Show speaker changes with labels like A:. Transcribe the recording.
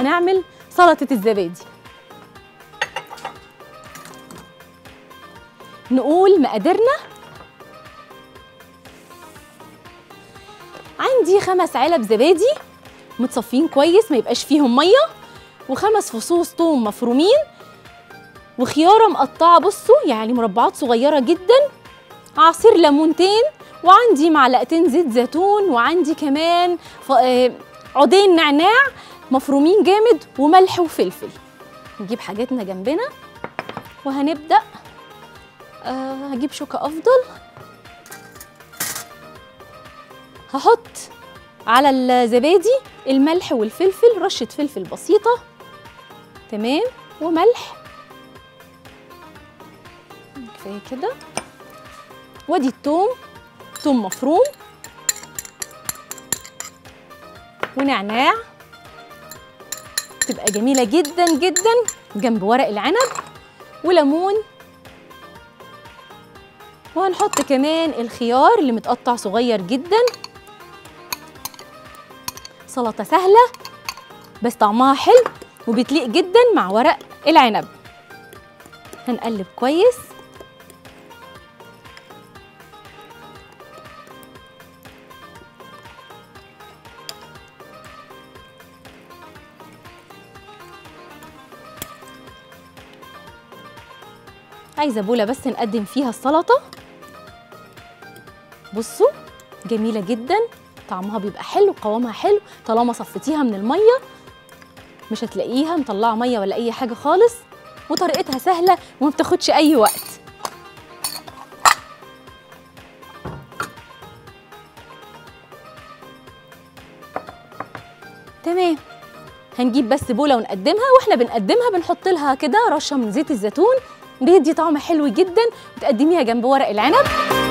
A: وهنعمل سلطه الزبادي نقول مقاديرنا عندي خمس علب زبادي متصفين كويس ما يبقاش فيهم ميه وخمس فصوص توم مفرومين وخياره مقطعه بصوا يعني مربعات صغيره جدا عصير ليمونتين وعندي معلقتين زيت زيتون وعندي كمان ف... آه، عودين نعناع مفرومين جامد وملح وفلفل نجيب حاجاتنا جنبنا وهنبدأ آه هجيب شوكة أفضل هحط على الزبادي الملح والفلفل رشة فلفل بسيطة تمام وملح كفاية كده وادي التوم توم مفروم ونعناع تبقى جميلة جدا جدا جنب ورق العنب وليمون وهنحط كمان الخيار اللي متقطع صغير جدا سلطة سهلة بس طعمها حلو وبتليق جدا مع ورق العنب هنقلب كويس عايزه بوله بس نقدم فيها السلطه بصوا جميله جدا طعمها بيبقى حلو قوامها حلو طالما صفتيها من الميه مش هتلاقيها مطلعه ميه ولا اي حاجه خالص وطريقتها سهله وما بتاخدش اي وقت تمام هنجيب بس بوله ونقدمها واحنا بنقدمها بنحط لها كده رشه من زيت الزيتون بيدي طعم حلو جدا وتقدميها جنب ورق العنب